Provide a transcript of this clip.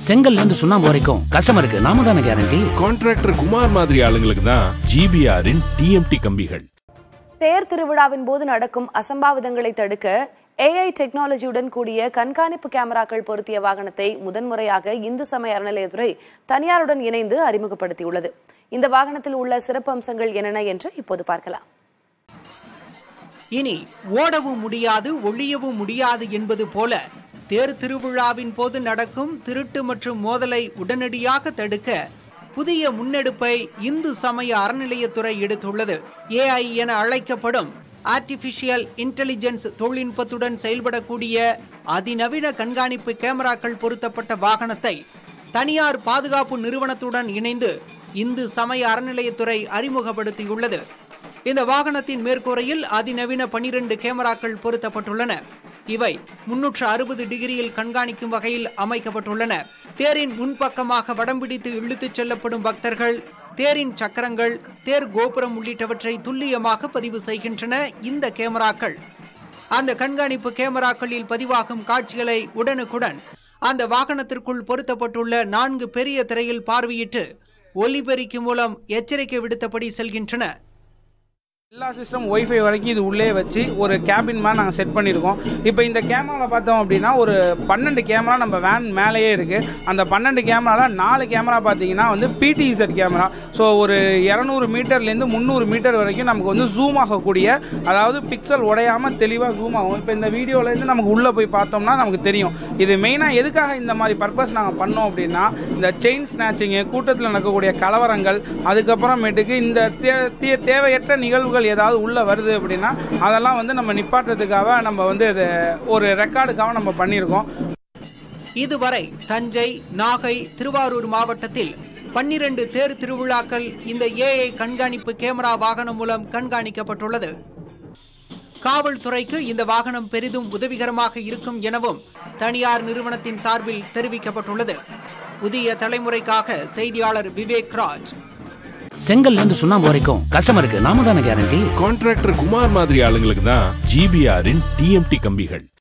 செங்கல்ல இருந்து சுண்ணாம்பு வரைக்கும் கஸ்டமருக்கு நாம தானே கேரண்டி கான்ட்ராக்டர் குமார் மாதிரி ஆளுங்களுக்கு தான் ஜிபிஆரின் டிஎம்டி கம்பிகள் தேர் திருவிழாவின் போது நடக்கும் அசம்பாவிதங்களை தடுக்க ஏஐ டெக்னாலஜியுடன் கூடிய கண்காணிப்பு கேமராக்கள் பொருத்திய வாகனத்தை முதன்முறையாக இந்து சமய அறநிலையத்துறை தனியாருடன் இணைந்து அறிமுகப்படுத்தியுள்ளது இந்த வாகனத்தில் உள்ள சிறப்பு அம்சங்கள் என்னென்ன என்று இப்போது பார்க்கலாம் இனி ஓடவும் முடியாது ஒளியவும் முடியாது என்பது போல தேர் திருவிழாவின் போது நடக்கும் திருட்டு மற்றும் மோதலை உடனடியாக தடுக்க புதிய முன்னெடுப்பை இந்து சமய அறநிலையத்துறை எடுத்துள்ளது ஏஐ என அழைக்கப்படும் ஆர்டிபிஷியல் இன்டெலிஜென்ஸ் தொழில்நுட்பத்துடன் செயல்படக்கூடிய அதிநவீன கண்காணிப்பு கேமராக்கள் பொருத்தப்பட்ட வாகனத்தை தனியார் பாதுகாப்பு நிறுவனத்துடன் இணைந்து இந்து சமய அறநிலையத்துறை அறிமுகப்படுத்தியுள்ளது இந்த வாகனத்தின் மேற்கூரையில் அதிநவீன பனிரெண்டு கேமராக்கள் பொருத்தப்பட்டுள்ளன இவை முன்னூற்று அறுபது டிகிரியில் கண்காணிக்கும் வகையில் அமைக்கப்பட்டுள்ளன தேரின் முன்பக்கமாக வடம் பிடித்து இழுத்துச் செல்லப்படும் பக்தர்கள் தேரின் சக்கரங்கள் தேர் கோபுரம் உள்ளிட்டவற்றை துல்லியமாக பதிவு செய்கின்றன இந்த கேமராக்கள் அந்த கண்காணிப்பு கேமராக்களில் பதிவாகும் காட்சிகளை உடனுக்குடன் அந்த வாகனத்திற்குள் பொருத்தப்பட்டுள்ள நான்கு பெரிய திரையில் பார்வையிட்டு ஒலிபெருக்கி மூலம் எச்சரிக்கை விடுத்தபடி செல்கின்றன எல்லா சிஸ்டம் ஒய்ஃபை வரைக்கும் இது உள்ளே வச்சு ஒரு கேபின் மாதிரி நாங்கள் செட் பண்ணியிருக்கோம் இப்போ இந்த கேமராவில் பார்த்தோம் அப்படின்னா ஒரு பன்னெண்டு கேமரா நம்ம வேன் மேலேயே இருக்குது அந்த பன்னெண்டு கேமராவில் நாலு கேமரா பார்த்தீங்கன்னா வந்து பிடிஇசட் கேமரா ஸோ ஒரு இரநூறு மீட்டர்லேருந்து முந்நூறு மீட்டர் வரைக்கும் நமக்கு வந்து ஜூம் ஆகக்கூடிய அதாவது பிக்சல் உடையாமல் தெளிவாக ஜூம் ஆகும் இப்போ இந்த வீடியோலேருந்து நமக்கு உள்ளே போய் பார்த்தோம்னா நமக்கு தெரியும் இது மெயினாக எதுக்காக இந்த மாதிரி பர்பஸ் நாங்கள் பண்ணோம் அப்படின்னா இந்த செயின் ஸ்நாச்சிங்கு கூட்டத்தில் நடக்கக்கூடிய கலவரங்கள் அதுக்கப்புறமேட்டுக்கு இந்த தே- தே- தேவையற்ற நிகழ்வுகள் ஏதாவது உள்ள வருது அப்படின்னா அதெல்லாம் வந்து நம்ம நிப்பாட்டுறதுக்காக நம்ம வந்து இது ஒரு ரெக்கார்டுக்காக நம்ம பண்ணியிருக்கோம் இதுவரை தஞ்சை நாகை திருவாரூர் மாவட்டத்தில் பன்னிரண்டு தேர் திருவிழாக்கள் இந்த ஏஐ கண்காணிப்பு கேமரா வாகனம் மூலம் கண்காணிக்கப்பட்டுள்ளது காவல்துறைக்கு இந்த வாகனம் பெரிதும் உதவிகரமாக இருக்கும் எனவும் தனியார் நிறுவனத்தின் சார்பில் தெரிவிக்கப்பட்டுள்ளது புதிய தலைமுறைக்காக செய்தியாளர் விவேக் ராஜ் செங்கல்ல இருந்து சுண்ணாம்பு வரைக்கும் கஸ்டமருக்கு நாம தானே கேரண்டி கான்ட்ராக்டர் குமார் மாதிரி ஆளுங்களுக்கு தான் ஜிபிஆரின் டிஎம்டி கம்பிகள்